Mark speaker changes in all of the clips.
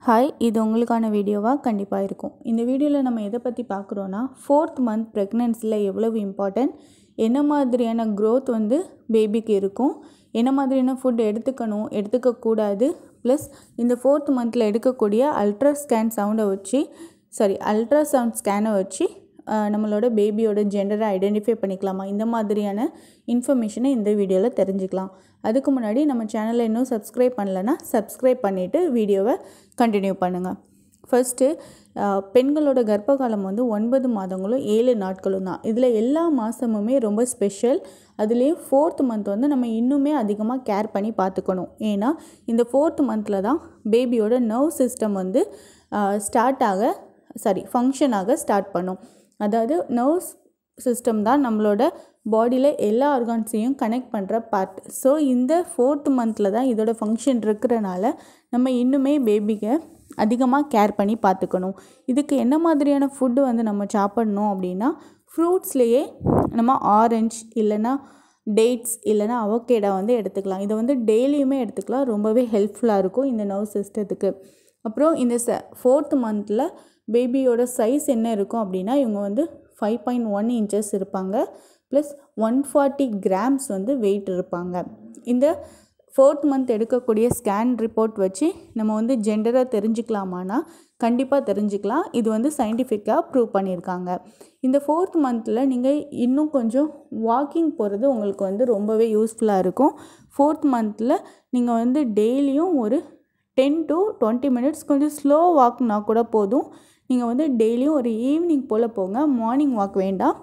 Speaker 1: hi இது உங்களுக்கான வீடியோவாக கண்டிப்பாக இருக்கும் இந்த வீடியோவில் நம்ம எதை பற்றி பார்க்குறோன்னா ஃபோர்த் மந்த் ப்ரெக்னென்சியில் எவ்வளவு இம்பார்ட்டன்ட் என்ன மாதிரியான growth வந்து பேபிக்கு இருக்கும் என்ன மாதிரியான ஃபுட் எடுத்துக்கணும் எடுத்துக்கக்கூடாது ப்ளஸ் இந்த ஃபோர்த் மந்தில் எடுக்கக்கூடிய அல்ட்ரா ஸ்கேன் சவுண்டை வச்சு சாரி அல்ட்ராசவுண்ட் ஸ்கேனை வச்சு ஆஹ், நம்மளோட பேபியோட ஜெண்டரை ஐடென்டிஃபை பண்ணிக்கலாமா இந்த மாதிரியான இன்ஃபர்மேஷனை இந்த வீடியோவில் தெரிஞ்சுக்கலாம் அதுக்கு முன்னாடி நம்ம சேனலை இன்னும் சப்ஸ்கிரைப் பண்ணலைன்னா சப்ஸ்கிரைப் பண்ணிவிட்டு வீடியோவை கண்டினியூ பண்ணுங்கள் ஃபஸ்ட்டு பெண்களோட கர்ப்ப காலம் வந்து ஒன்பது மாதங்களும் ஏழு நாட்களும் தான் இதில் எல்லா மாதமுமே ரொம்ப ஸ்பெஷல் அதுலேயும் ஃபோர்த் மந்த் வந்து நம்ம இன்னுமே அதிகமாக கேர் பண்ணி பார்த்துக்கணும் ஏன்னா இந்த ஃபோர்த் மந்தில் தான் பேபியோட நர்வ் சிஸ்டம் வந்து ஸ்டார்ட் ஆக சாரி ஃபங்க்ஷன் ஆக ஸ்டார்ட் பண்ணும் அதாவது நர்வ்ஸ் சிஸ்டம் தான் நம்மளோட பாடியில் எல்லா ஆர்கான்ஸையும் கனெக்ட் பண்ணுற பார்ட் ஸோ இந்த ஃபோர்த் மந்தில் தான் இதோட ஃபங்க்ஷன் இருக்கிறனால நம்ம இன்னுமே பேபிக்கு அதிகமாக கேர் பண்ணி பார்த்துக்கணும் இதுக்கு என்ன மாதிரியான ஃபுட்டு வந்து நம்ம சாப்பிடணும் அப்படின்னா ஃப்ரூட்ஸ்லேயே நம்ம ஆரஞ்சு இல்லைன்னா டேட்ஸ் இல்லைன்னா அவகேடா வந்து எடுத்துக்கலாம் இதை வந்து டெய்லியுமே எடுத்துக்கலாம் ரொம்பவே ஹெல்ப்ஃபுல்லாக இருக்கும் இந்த நர்வ் சிஸ்டத்துக்கு அப்புறம் இந்த ச ஃபோர்த் மந்தில் பேபியோட சைஸ் என்ன இருக்கும் அப்படின்னா இவங்க வந்து ஃபைவ் பாயிண்ட் ஒன் இன்ச்சஸ் இருப்பாங்க ப்ளஸ் ஒன் ஃபார்ட்டி கிராம்ஸ் வந்து வெயிட் இருப்பாங்க இந்த ஃபோர்த் மந்த் எடுக்கக்கூடிய ஸ்கேன் ரிப்போர்ட் வச்சு நம்ம வந்து ஜெண்டரை தெரிஞ்சுக்கலாமானா கண்டிப்பாக தெரிஞ்சுக்கலாம் இது வந்து சயின்டிஃபிக்காக ப்ரூவ் பண்ணியிருக்காங்க இந்த ஃபோர்த் மந்தில் நீங்கள் இன்னும் கொஞ்சம் வாக்கிங் போகிறது உங்களுக்கு வந்து ரொம்பவே யூஸ்ஃபுல்லாக இருக்கும் ஃபோர்த் மந்தில் நீங்கள் வந்து டெய்லியும் ஒரு டென் டு டுவெண்ட்டி மினிட்ஸ் கொஞ்சம் ஸ்லோ வாக்னா கூட போதும் நீங்கள் வந்து டெய்லியும் ஒரு ஈவினிங் போல் போங்க மார்னிங் வாக் வேண்டாம்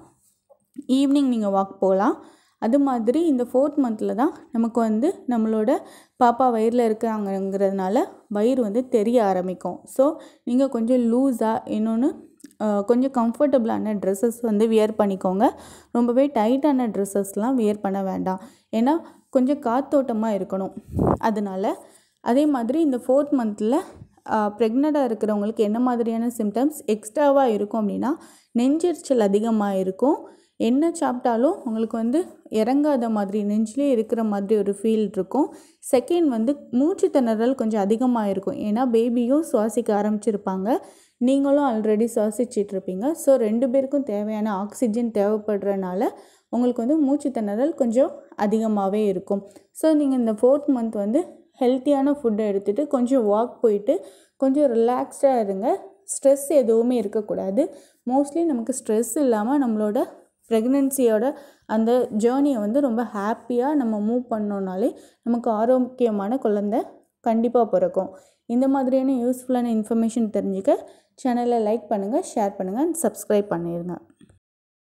Speaker 1: ஈவினிங் நீங்கள் வாக் போகலாம் அது மாதிரி இந்த ஃபோர்த் மந்தில் தான் நமக்கு வந்து நம்மளோட பாப்பா வயிறில் இருக்காங்கங்கிறதுனால வயிறு வந்து தெரிய ஆரம்பிக்கும் ஸோ நீங்கள் கொஞ்சம் லூஸாக இன்னொன்று கொஞ்சம் கம்ஃபர்டபுளான ட்ரெஸ்ஸஸ் வந்து வியர் பண்ணிக்கோங்க ரொம்பவே டைட்டான ட்ரெஸ்ஸஸ்லாம் வியர் பண்ண வேண்டாம் ஏன்னா கொஞ்சம் காத்தோட்டமாக இருக்கணும் அதனால் அதே மாதிரி இந்த ஃபோர்த் மந்தில் ப்ரெக்னெண்ட்டாக இருக்கிறவங்களுக்கு என்ன மாதிரியான சிம்டம்ஸ் எக்ஸ்ட்ராவாக இருக்கும் அப்படின்னா நெஞ்செரிச்சல் அதிகமாக இருக்கும் என்ன சாப்பிட்டாலும் உங்களுக்கு வந்து இறங்காத மாதிரி நெஞ்சிலே இருக்கிற மாதிரி ஒரு ஃபீல் இருக்கும் செகண்ட் வந்து மூச்சு திணறல் கொஞ்சம் அதிகமாக இருக்கும் ஏன்னா பேபியும் சுவாசிக்க ஆரம்பிச்சிருப்பாங்க நீங்களும் ஆல்ரெடி சுவாசிச்சிட்டு இருப்பீங்க ஸோ ரெண்டு பேருக்கும் தேவையான ஆக்சிஜன் தேவைப்படுறனால உங்களுக்கு வந்து மூச்சு திணறல் கொஞ்சம் அதிகமாகவே இருக்கும் ஸோ நீங்கள் இந்த ஃபோர்த் மந்த் வந்து ஹெல்த்தியான ஃபுட்டை எடுத்துகிட்டு கொஞ்சம் வாக் போயிட்டு கொஞ்சம் ரிலாக்ஸ்டாக இருங்க ஸ்ட்ரெஸ் எதுவுமே இருக்கக்கூடாது மோஸ்ட்லி நமக்கு ஸ்ட்ரெஸ் இல்லாமல் நம்மளோட ப்ரெக்னென்சியோட அந்த ஜேர்னியை வந்து ரொம்ப ஹாப்பியாக நம்ம மூவ் பண்ணோன்னாலே நமக்கு ஆரோக்கியமான குழந்தை கண்டிப்பாக பிறக்கும் இந்த மாதிரியான யூஸ்ஃபுல்லான இன்ஃபர்மேஷன் தெரிஞ்சுக்க சேனலை லைக் பண்ணுங்கள் ஷேர் பண்ணுங்கள் அண்ட் சப்ஸ்கிரைப் பண்ணிடுங்க